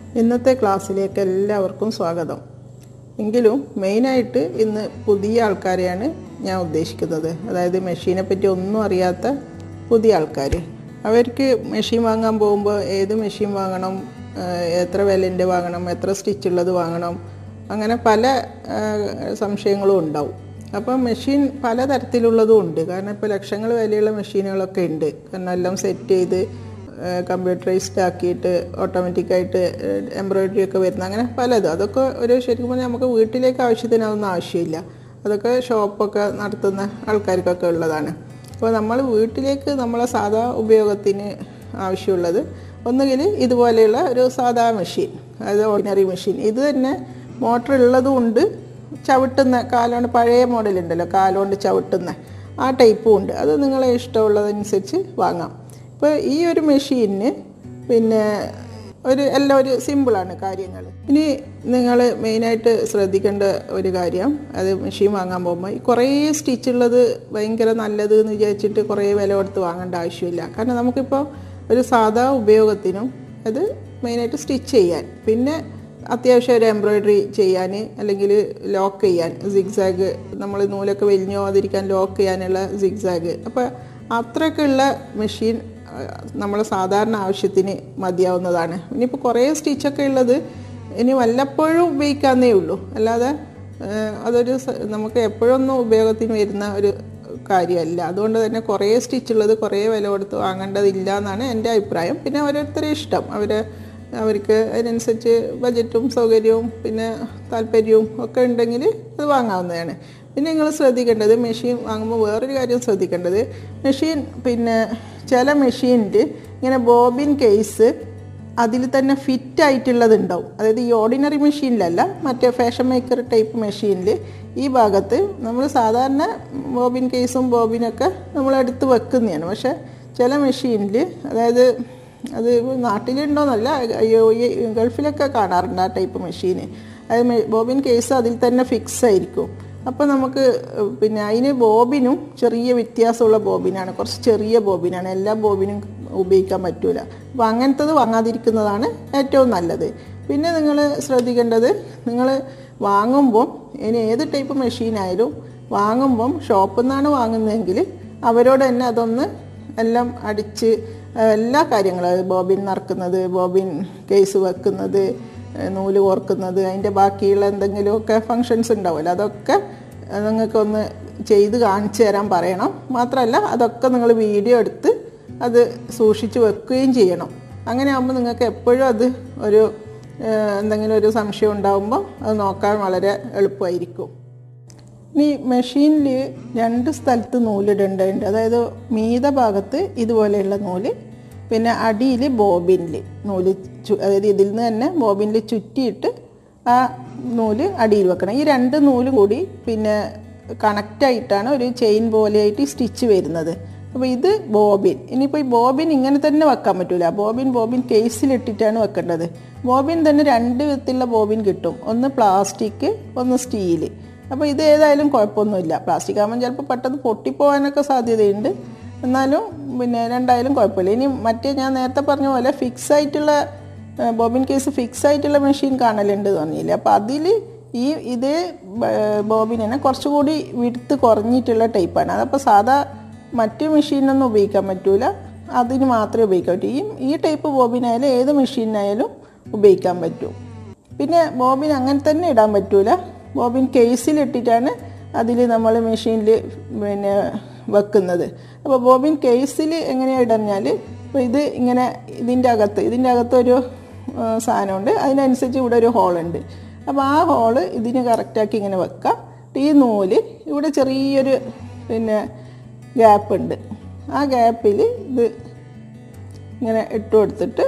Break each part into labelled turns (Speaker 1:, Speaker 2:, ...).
Speaker 1: ഇന്നത്തെ ക്ലാസ്സിലേക്ക് എല്ലാവർക്കും സ്വാഗതം എങ്കിലും മെയിനായിട്ട് ഇന്ന് പുതിയ ആൾക്കാരെയാണ് ഞാൻ ഉദ്ദേശിക്കുന്നത് അതായത് മെഷീനെ പറ്റി ഒന്നും അറിയാത്ത പുതിയ ആൾക്കാർ അവർക്ക് മെഷീൻ വാങ്ങാൻ പോകുമ്പോൾ ഏത് മെഷീൻ വാങ്ങണം ഏഹ് എത്ര വിലൻ്റെ വാങ്ങണം എത്ര സ്റ്റിച്ചുള്ളത് വാങ്ങണം അങ്ങനെ പല ഏഹ് സംശയങ്ങളും ഉണ്ടാവും അപ്പം മെഷീൻ പലതരത്തിലുള്ളതും ഉണ്ട് കാരണം ഇപ്പോൾ ലക്ഷങ്ങൾ വിലയുള്ള മെഷീനുകളൊക്കെ ഉണ്ട് കാരണം എല്ലാം സെറ്റ് ചെയ്ത് കമ്പ്യൂട്ടറൈസ്ഡ് ആക്കിയിട്ട് ഓട്ടോമാറ്റിക്കായിട്ട് എംബ്രോയിഡറി ഒക്കെ വരുന്ന അങ്ങനെ പലതും അതൊക്കെ ഒരു ശരിക്കും പറഞ്ഞാൽ നമുക്ക് വീട്ടിലേക്ക് ആവശ്യത്തിന് അതൊന്നും ആവശ്യമില്ല അതൊക്കെ ഷോപ്പൊക്കെ നടത്തുന്ന ആൾക്കാർക്കൊക്കെ ഉള്ളതാണ് അപ്പോൾ നമ്മൾ വീട്ടിലേക്ക് നമ്മളെ സാധാ ഉപയോഗത്തിന് ആവശ്യമുള്ളത് ഒന്നുകിൽ ഇതുപോലെയുള്ള ഒരു സാധാ മെഷീൻ അതായത് ഓർഡിനറി മെഷീൻ ഇത് തന്നെ മോട്ടർ ഉള്ളതും ഉണ്ട് ചവിട്ടുന്ന കാലുകൊണ്ട് പഴയ മോഡലുണ്ടല്ലോ കാലുകൊണ്ട് ചവിട്ടുന്ന ആ ടൈപ്പും ഉണ്ട് അത് നിങ്ങളെ ഇഷ്ടമുള്ളതനുസരിച്ച് വാങ്ങാം ഇപ്പോൾ ഈ ഒരു മെഷീനിന് പിന്നെ ഒരു എല്ലാം ഒരു സിമ്പിളാണ് കാര്യങ്ങൾ ഇനി നിങ്ങൾ മെയിനായിട്ട് ശ്രദ്ധിക്കേണ്ട ഒരു കാര്യം അത് മെഷീൻ വാങ്ങാൻ പോകുമ്പോൾ ഈ കുറേ സ്റ്റിച്ചുള്ളത് ഭയങ്കര നല്ലത് എന്ന് വിചാരിച്ചിട്ട് കുറേ വില കൊടുത്ത് വാങ്ങേണ്ട ആവശ്യമില്ല കാരണം നമുക്കിപ്പോൾ ഒരു സാധാ ഉപയോഗത്തിനും അത് മെയിനായിട്ട് സ്റ്റിച്ച് ചെയ്യാൻ പിന്നെ അത്യാവശ്യം ഒരു എംബ്രോയിഡറി ചെയ്യാൻ അല്ലെങ്കിൽ ലോക്ക് ചെയ്യാൻ സിഗ്സാഗ് നമ്മൾ നൂലൊക്കെ വലിഞ്ഞു പോകാതിരിക്കാൻ ലോക്ക് ചെയ്യാനുള്ള സിഗ്സാഗ് അപ്പോൾ അത്രയൊക്കെയുള്ള മെഷീൻ നമ്മൾ സാധാരണ ആവശ്യത്തിന് മതിയാവുന്നതാണ് ഇനിയിപ്പോൾ കുറേ സ്റ്റിച്ചൊക്കെ ഉള്ളത് ഇനി വല്ലപ്പോഴും ഉപയോഗിക്കാന്നേ ഉള്ളൂ അല്ലാതെ ഏഹ്, അതൊരു സ- നമുക്ക് എപ്പോഴൊന്നും ഉപയോഗത്തിന് വരുന്ന ഒരു കാര്യമല്ല അതുകൊണ്ട് തന്നെ കുറേ സ്റ്റിച്ചുള്ളത് കുറേ വില കൊടുത്ത് വാങ്ങേണ്ടതില്ല എന്നാണ് എൻ്റെ അഭിപ്രായം പിന്നെ ഓരോരുത്തരെ ഇഷ്ടം അവർ അവർക്ക് അതിനനുസരിച്ച് ബജറ്റും സൗകര്യവും പിന്നെ താല്പര്യവും ഒക്കെ ഉണ്ടെങ്കിൽ അത് വാങ്ങാവുന്നതാണ് പിന്നെ നിങ്ങൾ ശ്രദ്ധിക്കേണ്ടത് മെഷീൻ വാങ്ങുമ്പോൾ വേറൊരു കാര്യം ശ്രദ്ധിക്കേണ്ടത് മെഷീൻ പിന്നെ ചില മെഷീനിൽ ഇങ്ങനെ ബോബിൻ കേസ് അതിൽ തന്നെ ഫിറ്റ് ആയിട്ടുള്ളത് ഉണ്ടാവും അതായത് ഈ ഓർഡിനറി മെഷീനിലല്ല മറ്റേ ഫാഷൻ മേക്കർ ടൈപ്പ് മെഷീനിൽ ഈ ഭാഗത്ത് നമ്മൾ സാധാരണ ബോബിൻ കേസും ബോബിനൊക്കെ നമ്മൾ എടുത്ത് വെക്കുന്നതാണ് പക്ഷേ ചില മെഷീനിൽ അതായത് അത് നാട്ടിലുണ്ടോന്നല്ല അയ്യോ ഈ ഗൾഫിലൊക്കെ കാണാറുണ്ട് ആ ടൈപ്പ് മെഷീന് അത് മെ- ബോബിൻ കേസ് അതിൽ തന്നെ ഫിക്സ് ആയിരിക്കും അപ്പോൾ നമുക്ക് പിന്നെ അതിന് ബോബിനും ചെറിയ വ്യത്യാസമുള്ള ബോബിനാണ് കുറച്ച് ചെറിയ ബോബിനാണ് എല്ലാ ബോബിനും ഉപയോഗിക്കാൻ പറ്റൂല അപ്പോൾ അങ്ങനത്തത് വാങ്ങാതിരിക്കുന്നതാണ് ഏറ്റവും നല്ലത് പിന്നെ നിങ്ങൾ ശ്രദ്ധിക്കേണ്ടത് നിങ്ങൾ വാങ്ങുമ്പം ഇനി ഏത് ടൈപ്പ് മെഷീനായാലും വാങ്ങുമ്പം ഷോപ്പിൽ നിന്നാണ് വാങ്ങുന്നതെങ്കിൽ അവരോട് തന്നെ അതൊന്ന് എല്ലാം അടിച്ച് ഏഹ്, എല്ലാ കാര്യങ്ങളും അതായത് ബോബിൻ നറുക്കുന്നത് ബോബിൻ കേസ് വെക്കുന്നത് ഏഹ്, നൂല് കോർക്കുന്നത് അതിൻ്റെ ബാക്കിയുള്ള എന്തെങ്കിലുമൊക്കെ ഫങ്ഷൻസ് ഉണ്ടാവുമല്ലോ അതൊക്കെ ഏഹ്, നിങ്ങൾക്കൊന്ന് ചെയ്ത് കാണിച്ചു തരാൻ പറയണം മാത്രമല്ല അതൊക്കെ നിങ്ങൾ വീഡിയോ എടുത്ത് അത് സൂക്ഷിച്ച് വെക്കുകയും ചെയ്യണം അങ്ങനെ ആകുമ്പോൾ നിങ്ങൾക്ക് എപ്പോഴും അത് ഒരു ഏഹ്, എന്തെങ്കിലും ഒരു സംശയം ഉണ്ടാകുമ്പോൾ അത് നോക്കാൻ വളരെ എളുപ്പമായിരിക്കും ഇനി മെഷീനിൽ രണ്ട് സ്ഥലത്ത് നൂലിടേണ്ടതുണ്ട് അതായത് മീത ഭാഗത്ത് ഇതുപോലെയുള്ള നൂല് പിന്നെ അടിയിൽ ബോബിനിൽ നൂല് ചു അതായത് ഇതിൽ നിന്ന് തന്നെ ബോബിനിൽ ചുറ്റിയിട്ട് ആ നൂല് അടിയിൽ വെക്കണം ഈ രണ്ട് നൂലും കൂടി പിന്നെ കണക്റ്റായിട്ടാണ് ഒരു ചെയിൻ പോലെയായിട്ട് സ്റ്റിച്ച് വരുന്നത് അപ്പോൾ ഇത് ബോബിൻ ഇനിയിപ്പോൾ ഈ ബോബിൻ ഇങ്ങനെ തന്നെ വെക്കാൻ പറ്റൂല ബോബിൻ ബോബിൻ കേസിലിട്ടിട്ടാണ് വെക്കേണ്ടത് ബോബിൻ തന്നെ രണ്ട് വിധത്തിലുള്ള ബോബിൻ കിട്ടും ഒന്ന് പ്ലാസ്റ്റിക് ഒന്ന് സ്റ്റീല് അപ്പോൾ ഇത് ഏതായാലും കുഴപ്പമൊന്നുമില്ല പ്ലാസ്റ്റിക് ആകുമ്പോൾ ചിലപ്പോൾ പെട്ടെന്ന് പൊട്ടിപ്പോകാനൊക്കെ സാധ്യതയുണ്ട് എന്നാലും പിന്നെ രണ്ടായാലും കുഴപ്പമില്ല ഇനി മറ്റേ ഞാൻ നേരത്തെ പറഞ്ഞ പോലെ ഫിക്സ് ആയിട്ടുള്ള ഏഹ്, ബോബിൻ കേസ് ഫിക്സ് ആയിട്ടുള്ള മെഷീൻ കാണലുണ്ട് തോന്നിയില്ലേ അപ്പോൾ അതിൽ ഈ ഇതേ ബ- ബോബിൻ തന്നെ കുറച്ചുകൂടി വിടുത്ത് കുറഞ്ഞിട്ടുള്ള ടൈപ്പാണ് അതപ്പോൾ സാധാ മറ്റു മെഷീനൊന്നും ഉപയോഗിക്കാൻ പറ്റൂല അതിന് മാത്രമേ ഉപയോഗിക്കാൻ പറ്റൂ ഈ ഈ ടൈപ്പ് ബോബിനായാലും ഏത് മെഷീനായാലും ഉപയോഗിക്കാൻ പറ്റും പിന്നെ ബോബിൻ അങ്ങനെ തന്നെ ഇടാൻ പറ്റൂല ബോബിൻ കേസിലിട്ടിട്ടാണ് അതിൽ നമ്മൾ മെഷീനിൽ പിന്നെ വെക്കുന്നത് അപ്പോൾ ബോബിൻ കേസിൽ എങ്ങനെയാണ് ഇടഞ്ഞാൽ ഇപ്പോൾ ഇത് ഇങ്ങനെ ഇതിൻ്റെ അകത്ത് ഇതിൻ്റെ അകത്ത് ഒരു ആ, സാധനമുണ്ട് അതിനനുസരിച്ച് ഇവിടെ ഒരു ഹോളുണ്ട് അപ്പോൾ ആ ഹോള് ഇതിന് കറക്റ്റാക്കി ഇങ്ങനെ വെക്കാം ഈ നൂല് ഇവിടെ ചെറിയൊരു പിന്നെ ഗ്യാപ്പ് ഉണ്ട് ആ ഗ്യാപ്പിൽ ഇത് ഇങ്ങനെ ഇട്ട് കൊടുത്തിട്ട്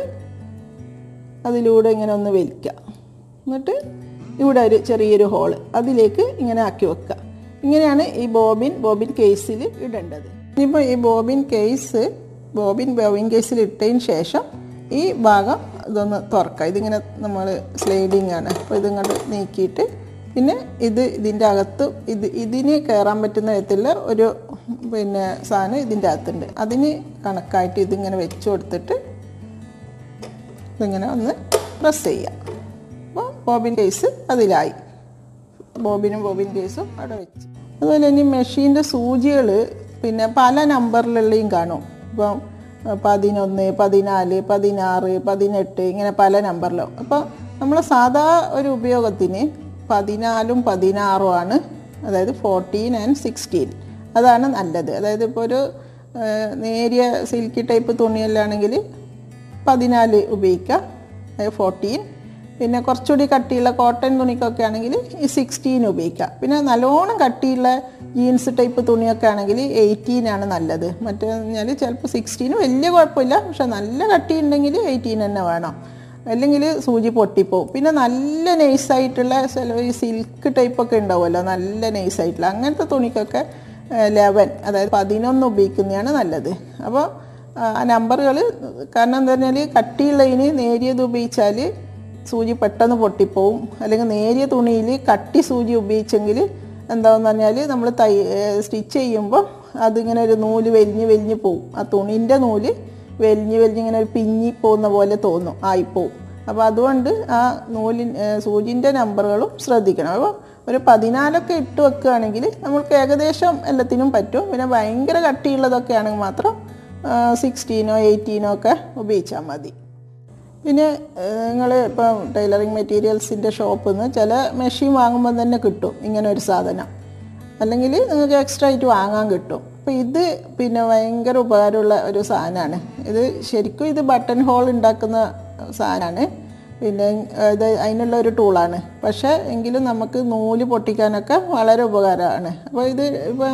Speaker 1: അതിലൂടെ ഇങ്ങനെ ഒന്ന് വലിക്കുക എന്നിട്ട് ഇവിടെ ഒരു ചെറിയൊരു ഹോള് അതിലേക്ക് ഇങ്ങനെ ആക്കി വെക്കുക ഇങ്ങനെയാണ് ഈ ബോബിൻ ബോബിൻ കേസിൽ ഇടേണ്ടത് ഇനിയിപ്പോൾ ഈ ബോബിൻ കേസ് ബോബിൻ ബോബിൻ കേസിൽ ഇട്ടതിന് ശേഷം ഈ ഭാഗം ഇതൊന്ന് തുറക്കുക ഇതിങ്ങനെ നമ്മൾ സ്ലൈഡിങ് ആണ് അപ്പോൾ ഇതിങ്ങോട്ട് നീക്കിയിട്ട് പിന്നെ ഇത് ഇതിൻ്റെ അകത്ത് ഇത് ഇതിന് കയറാൻ പറ്റുന്ന വിധത്തിലുള്ള ഒരു പിന്നെ സാധനം ഇതിൻ്റെ അകത്തുണ്ട് അതിന് കണക്കായിട്ട് ഇതിങ്ങനെ വെച്ച് കൊടുത്തിട്ട് ഇതിങ്ങനെ ഒന്ന് പ്രസ് ചെയ്യുക അപ്പോൾ ബോബിൻ കേസ് അതിലായി ബോബിനും ബോബിൻ കേസും അവിടെ വെച്ച് അതുപോലെ ഇനി മെഷീൻ്റെ സൂചികൾ പിന്നെ പല നമ്പറിലുള്ളയും കാണും ഇപ്പം അഹ് പതിനൊന്ന് പതിനാല് പതിനാറ് പതിനെട്ട് ഇങ്ങനെ പല നമ്പറിലും അപ്പോൾ നമ്മൾ സാധാ ഒരു ഉപയോഗത്തിന് പതിനാലും പതിനാറും ആണ് അതായത് ഫോർട്ടീൻ ആൻഡ് സിക്സ്റ്റീൻ അതാണ് നല്ലത് അതായത് ഇപ്പോൾ ഒരു ഏഹ്, നേരിയ സിൽക്കി ടൈപ്പ് തുണിയല്ലാണെങ്കിൽ പതിനാല് ഉപയോഗിക്കുക ഫോർട്ടീൻ പിന്നെ കുറച്ചുകൂടി കട്ടിയുള്ള കോട്ടൺ തുണിക്കൊക്കെ ആണെങ്കിൽ ഈ സിക്സ്റ്റീൻ ഉപയോഗിക്കാം പിന്നെ നല്ലോണം കട്ടിയുള്ള ജീൻസ് ടൈപ്പ് തുണിയൊക്കെ ആണെങ്കിൽ എയ്റ്റീൻ ആണ് നല്ലത് മറ്റേ പറഞ്ഞാൽ ചിലപ്പോൾ സിക്സ്റ്റീൻ വലിയ കുഴപ്പമില്ല പക്ഷെ നല്ല കട്ടി ഉണ്ടെങ്കിൽ എയ്റ്റീൻ തന്നെ വേണം അല്ലെങ്കിൽ സൂചി പൊട്ടിപ്പോവും പിന്നെ നല്ല നൈസായിട്ടുള്ള ചില ഈ സിൽക്ക് ടൈപ്പൊക്കെ ഉണ്ടാവുമല്ലോ നല്ല നൈസായിട്ടുള്ള അങ്ങനത്തെ തുണിക്കൊക്കെ ലെവൻ അതായത് പതിനൊന്ന് ഉപയോഗിക്കുന്നതാണ് നല്ലത് അപ്പോൾ ആ നമ്പറുകൾ കാരണം എന്താ പറഞ്ഞാൽ കട്ടിയുള്ളതിന് നേരിയത് ഉപയോഗിച്ചാൽ സൂചി പെട്ടെന്ന് പൊട്ടിപ്പോവും അല്ലെങ്കിൽ നേരിയ തുണിയിൽ കട്ടി സൂചി ഉപയോഗിച്ചെങ്കിൽ എന്താണെന്ന് പറഞ്ഞാൽ നമ്മൾ തൈ സ്റ്റിച്ച് ചെയ്യുമ്പോൾ അതിങ്ങനെ ഒരു നൂല് വലിഞ്ഞ് വലിഞ്ഞ് പോവും ആ തുണീൻ്റെ നൂല് വലിഞ്ഞ് വലിഞ്ഞ് ഇങ്ങനെ ഒരു പിഞ്ഞി പോകുന്ന പോലെ തോന്നും ആയിപ്പോവും അപ്പോൾ അതുകൊണ്ട് ആ നൂലിൻ സൂചിൻ്റെ നമ്പറുകളും ശ്രദ്ധിക്കണം അപ്പോൾ ഒരു പതിനാലൊക്കെ ഇട്ട് വെക്കുകയാണെങ്കിൽ നമ്മൾക്ക് ഏകദേശം എല്ലാത്തിനും പറ്റും പിന്നെ ഭയങ്കര കട്ടിയുള്ളതൊക്കെ ആണെങ്കിൽ മാത്രം സിക്സ്റ്റീനോ എയ്റ്റീനോ ഒക്കെ ഉപയോഗിച്ചാൽ മതി പിന്നെ നിങ്ങൾ ഇപ്പം ടൈലറിങ് മെറ്റീരിയൽസിൻ്റെ ഷോപ്പിൽ നിന്ന് ചില മെഷീൻ വാങ്ങുമ്പോൾ തന്നെ കിട്ടും ഇങ്ങനെ ഒരു സാധനം അല്ലെങ്കിൽ നിങ്ങൾക്ക് എക്സ്ട്രാ ആയിട്ട് വാങ്ങാൻ കിട്ടും അപ്പോൾ ഇത് പിന്നെ ഭയങ്കര ഉപകാരമുള്ള ഒരു സാധനമാണ് ഇത് ശരിക്കും ഇത് ബട്ടൺ ഹോൾ ഉണ്ടാക്കുന്ന സാധനമാണ് പിന്നെ ഇത് അതിനുള്ള ഒരു ടൂളാണ് പക്ഷേ എങ്കിലും നമുക്ക് നൂല് പൊട്ടിക്കാനൊക്കെ വളരെ ഉപകാരമാണ് അപ്പോൾ ഇത് ഇപ്പം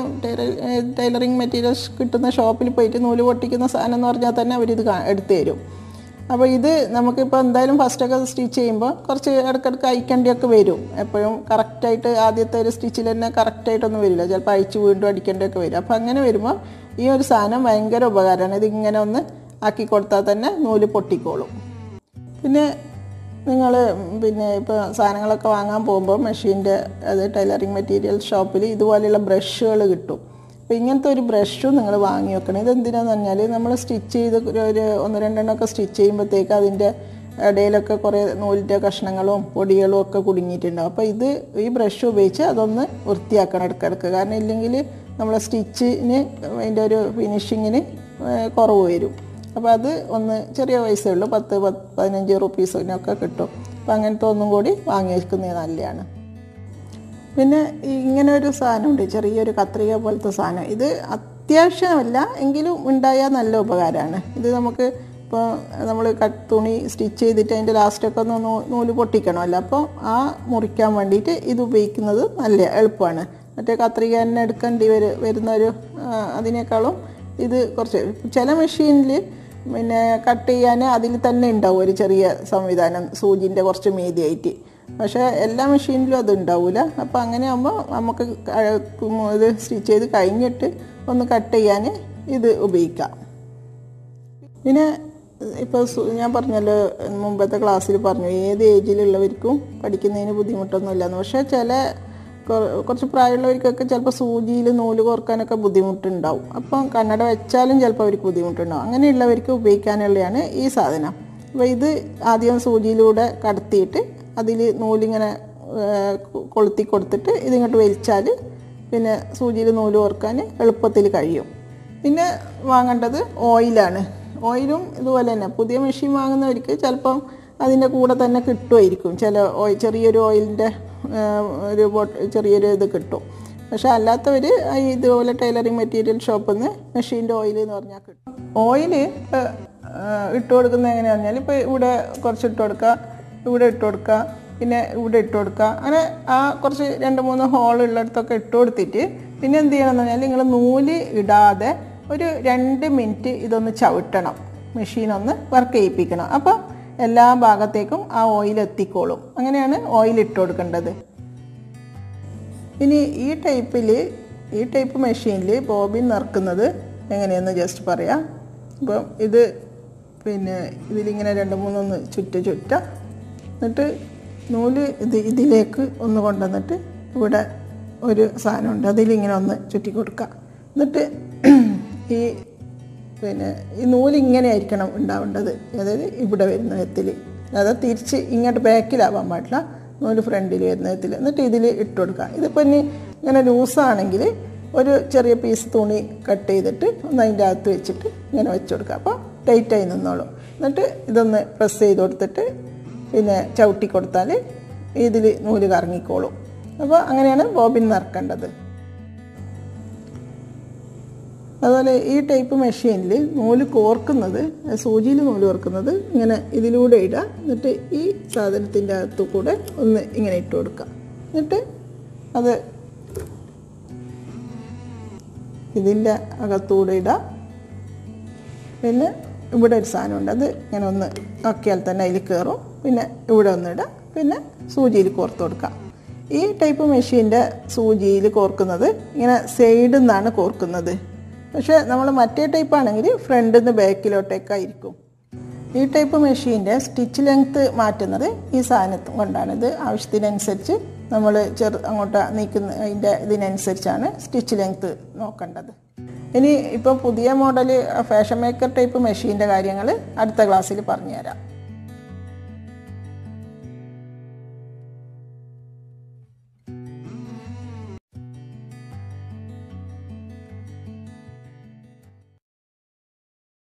Speaker 1: ടൈലറിങ് മെറ്റീരിയൽസ് കിട്ടുന്ന ഷോപ്പിൽ പോയിട്ട് നൂല് പൊട്ടിക്കുന്ന സാധനം എന്ന് പറഞ്ഞാൽ തന്നെ അവരിത് കാ- എടുത്തു തരും അപ്പോൾ ഇത് നമുക്കിപ്പോൾ എന്തായാലും ഫസ്റ്റൊക്കെ സ്റ്റിച്ച് ചെയ്യുമ്പോൾ കുറച്ച് ഇടയ്ക്കിടയ്ക്ക് അയക്കേണ്ടിയൊക്കെ വരും എപ്പോഴും കറക്റ്റായിട്ട് ആദ്യത്തെ ഒരു സ്റ്റിച്ചിൽ തന്നെ കറക്റ്റായിട്ടൊന്നും വരില്ല ചിലപ്പോൾ അയച്ച് വീണ്ടും അടിക്കേണ്ടിയൊക്കെ വരും അപ്പോൾ അങ്ങനെ വരുമ്പോൾ ഈ ഒരു സാധനം ഭയങ്കര ഉപകാരമാണ് ഇത് ഇങ്ങനെ ഒന്ന് ആക്കി കൊടുത്താൽ തന്നെ നൂല് പൊട്ടിക്കോളും പിന്നെ നിങ്ങൾ പിന്നെ ഇപ്പോൾ സാധനങ്ങളൊക്കെ വാങ്ങാൻ പോകുമ്പോൾ മെഷീൻ്റെ അത് ടൈലറിങ് മെറ്റീരിയൽ ഷോപ്പിൽ ഇതുപോലെയുള്ള ബ്രഷുകൾ കിട്ടും അപ്പോൾ ഇങ്ങനത്തെ ഒരു ബ്രഷും നിങ്ങൾ വാങ്ങി വെക്കണം ഇതെന്തിനാന്ന് പറഞ്ഞാൽ നമ്മൾ സ്റ്റിച്ച് ചെയ്ത് ഒരു ഒരു ഒന്ന് രണ്ടെണ്ണമൊക്കെ സ്റ്റിച്ച് ചെയ്യുമ്പോഴത്തേക്ക് അതിൻ്റെ ഇടയിലൊക്കെ കുറേ നൂലിൻ്റെ കഷ്ണങ്ങളും പൊടികളും ഒക്കെ കുടുങ്ങിയിട്ടുണ്ടാവും അപ്പോൾ ഇത് ഈ ബ്രഷ് ഉപയോഗിച്ച് അതൊന്ന് വൃത്തിയാക്കണം ഇടയ്ക്കിടയ്ക്ക് കാരണം ഇല്ലെങ്കിൽ നമ്മളെ സ്റ്റിച്ചിന് അതിൻ്റെ ഒരു ഫിനിഷിങ്ങിന് കുറവ് വരും അപ്പോൾ അത് ഒന്ന് ചെറിയ പൈസയേ ഉള്ളൂ പത്ത് പത്ത് പതിനഞ്ച് റുപ്പീസിനൊക്കെ കിട്ടും അപ്പോൾ അങ്ങനത്തെ ഒന്നും കൂടി വാങ്ങി വെക്കുന്നത് നല്ലതാണ് പിന്നെ ഈ ഇങ്ങനെ ഒരു സാധനമുണ്ട് ചെറിയൊരു കത്രിക പോലത്തെ സാധനം ഇത് അത്യാവശ്യമല്ല എങ്കിലും ഉണ്ടായാൽ നല്ല ഉപകാരമാണ് ഇത് നമുക്ക് ഇപ്പോൾ നമ്മൾ കട്ട് തുണി സ്റ്റിച്ച് ചെയ്തിട്ട് അതിൻ്റെ ലാസ്റ്റൊക്കെ ഒന്ന് നൂ- നൂല് പൊട്ടിക്കണമല്ലോ അപ്പോൾ ആ മുറിക്കാൻ വേണ്ടിയിട്ട് ഇത് ഉപയോഗിക്കുന്നത് നല്ല എളുപ്പമാണ് മറ്റേ കത്രിക തന്നെ എടുക്കേണ്ടി വരു വരുന്ന ഒരു ആ, അതിനേക്കാളും ഇത് കുറച്ച് ചില മെഷീനിൽ പിന്നെ കട്ട് ചെയ്യാൻ അതിൽ തന്നെ ഉണ്ടാവും ഒരു ചെറിയ സംവിധാനം സൂചിൻ്റെ കുറച്ച് മീതിയായിട്ട് പക്ഷേ എല്ലാ മെഷീനിലും അത് ഉണ്ടാവില്ല അപ്പോൾ അങ്ങനെ ആകുമ്പോൾ നമുക്ക് ക- ഇത് സ്റ്റിച്ച് ചെയ്ത് കഴിഞ്ഞിട്ട് ഒന്ന് കട്ട് ചെയ്യാൻ ഇത് ഉപയോഗിക്കാം പിന്നെ ഇപ്പോൾ ഞാൻ പറഞ്ഞല്ലോ മുമ്പത്തെ ക്ലാസ്സിൽ പറഞ്ഞു ഏത് ഏജിലുള്ളവർക്കും പഠിക്കുന്നതിന് ബുദ്ധിമുട്ടൊന്നുമില്ലെന്ന് പക്ഷേ ചില കൊ- കുറച്ച് പ്രായമുള്ളവർക്കൊക്കെ ചിലപ്പോൾ സൂചിയിൽ നൂല് കോർക്കാനൊക്കെ ബുദ്ധിമുട്ടുണ്ടാവും അപ്പം കണ്ണട വെച്ചാലും ചിലപ്പോൾ അവർക്ക് ബുദ്ധിമുട്ടുണ്ടാവും അങ്ങനെയുള്ളവർക്ക് ഉപയോഗിക്കാനുള്ളതാണ് ഈ സാധനം അപ്പോൾ ഇത് ആദ്യം സൂചിയിലൂടെ കടത്തിയിട്ട് അതിൽ നൂലിങ്ങനെ ഏഹ്, കൊ- കൊളുത്തി കൊടുത്തിട്ട് ഇതിങ്ങോട്ട് വലിച്ചാൽ പിന്നെ സൂചിയിൽ നൂല് കോർക്കാൻ എളുപ്പത്തിൽ കഴിയും പിന്നെ വാങ്ങേണ്ടത് ഓയിലാണ് ഓയിലും ഇതുപോലെ തന്നെ പുതിയ മെഷീൻ വാങ്ങുന്നവർക്ക് ചിലപ്പം അതിൻ്റെ കൂടെ തന്നെ കിട്ടുമായിരിക്കും ചില ഓയിൽ ചെറിയൊരു ഓയിലിൻ്റെ ഒരു ബോട്ട് ചെറിയൊരു ഇത് കിട്ടും പക്ഷെ അല്ലാത്തവർ ഇതുപോലെ ടൈലറിങ് മെറ്റീരിയൽ ഷോപ്പിൽ നിന്ന് മെഷീൻ്റെ ഓയിൽ എന്ന് പറഞ്ഞാൽ കിട്ടും ഓയിൽ ഇട്ട് കൊടുക്കുന്നത് എങ്ങനെയാണെന്ന് പറഞ്ഞാൽ ഇപ്പോൾ ഇവിടെ കുറച്ച് ഇട്ട് കൊടുക്കുക ഇവിടെ ഇട്ട് കൊടുക്കുക പിന്നെ ഇവിടെ ഇട്ട് കൊടുക്കുക അങ്ങനെ ആ കുറച്ച് രണ്ട് മൂന്ന് ഹോൾ ഉള്ളിടത്തൊക്കെ ഇട്ട് കൊടുത്തിട്ട് പിന്നെ എന്ത് ചെയ്യണമെന്ന് പറഞ്ഞാൽ നിങ്ങൾ നൂല് ഇടാതെ ഒരു രണ്ട് മിനിറ്റ് ഇതൊന്ന് ചവിട്ടണം മെഷീൻ ഒന്ന് വർക്ക് ചെയ്യിപ്പിക്കണം അപ്പോൾ എല്ലാ ഭാഗത്തേക്കും ആ ഓയിൽ എത്തിക്കോളും അങ്ങനെയാണ് ഓയിൽ ഇട്ട് കൊടുക്കേണ്ടത് ഇനി ഈ ടൈപ്പിൽ ഈ ടൈപ്പ് മെഷീനിൽ ബോബിൻ നിറക്കുന്നത് എങ്ങനെയെന്ന് ജസ്റ്റ് പറയാം ഇപ്പം ഇത് പിന്നെ ഇതിലിങ്ങനെ രണ്ട് മൂന്നൊന്ന് ചുറ്റ ചുറ്റ എന്നിട്ട് നൂല് ഇത് ഇതിലേക്ക് ഒന്ന് കൊണ്ടുവന്നിട്ട് ഇവിടെ ഒരു സാധനമുണ്ട് അതിലിങ്ങനെ ഒന്ന് ചുറ്റി കൊടുക്കുക എന്നിട്ട് ഈ പിന്നെ ഈ നൂല് ഇങ്ങനെ ആയിരിക്കണം ഉണ്ടാവേണ്ടത് അതായത് ഇവിടെ വരുന്ന വിധത്തിൽ അതായത് തിരിച്ച് ഇങ്ങോട്ട് ബാക്കിലാവാൻ പാടില്ല നൂല് ഫ്രണ്ടിൽ വരുന്ന വിധത്തിൽ എന്നിട്ട് ഇതിൽ ഇട്ട് കൊടുക്കുക ഇതിപ്പോൾ ഇനി ഇങ്ങനെ ലൂസാണെങ്കിൽ ഒരു ചെറിയ പീസ് തുണി കട്ട് ചെയ്തിട്ട് ഒന്ന് അതിൻ്റെ അകത്ത് വെച്ചിട്ട് ഇങ്ങനെ വെച്ച് കൊടുക്കുക അപ്പോൾ ടൈറ്റായി നിന്നോളും എന്നിട്ട് ഇതൊന്ന് പ്രസ് ചെയ്ത് കൊടുത്തിട്ട് പിന്നെ ചവിട്ടി കൊടുത്താൽ ഇതിൽ നൂല് കറങ്ങിക്കോളും അപ്പോൾ അങ്ങനെയാണ് ബോബിൻ നിറക്കേണ്ടത് അതുപോലെ ഈ ടൈപ്പ് മെഷീനിൽ നൂല് കോർക്കുന്നത് സൂചിയിൽ നൂല് കോർക്കുന്നത് ഇങ്ങനെ ഇതിലൂടെ ഇടുക എന്നിട്ട് ഈ സാധനത്തിൻ്റെ അകത്തു കൂടെ ഒന്ന് ഇങ്ങനെ ഇട്ട് കൊടുക്കുക എന്നിട്ട് അത് ഇതിൻ്റെ അകത്തൂടെ ഇടാം പിന്നെ ഇവിടെ ഒരു സാധനമുണ്ട് അത് ഇങ്ങനെ ഒന്ന് ആക്കിയാൽ തന്നെ അതിൽ കയറും പിന്നെ ഇവിടെ ഒന്ന് ഇടാം പിന്നെ സൂചിയിൽ കോർത്ത് കൊടുക്കാം ഈ ടൈപ്പ് മെഷീൻ്റെ സൂചിയിൽ കോർക്കുന്നത് ഇങ്ങനെ സൈഡിൽ നിന്നാണ് കോർക്കുന്നത് പക്ഷേ നമ്മൾ മറ്റേ ടൈപ്പ് ആണെങ്കിൽ ഫ്രണ്ടിൽ നിന്ന് ബാക്കിലോട്ടേക്കായിരിക്കും ഈ ടൈപ്പ് മെഷീൻ്റെ സ്റ്റിച്ച് ലെങ്ത്ത് മാറ്റുന്നത് ഈ സാധനം കൊണ്ടാണ് ഇത് ആവശ്യത്തിനനുസരിച്ച് നമ്മൾ ചെറു അങ്ങോട്ട് നീക്കുന്ന അതിൻ്റെ ഇതിനനുസരിച്ചാണ് സ്റ്റിച്ച് ലെങ്ത്ത് നോക്കേണ്ടത് ഇനി ഇപ്പോൾ പുതിയ മോഡൽ ഫാഷൻ മേക്കർ ടൈപ്പ് മെഷീൻ്റെ കാര്യങ്ങൾ അടുത്ത ക്ലാസ്സിൽ പറഞ്ഞുതരാം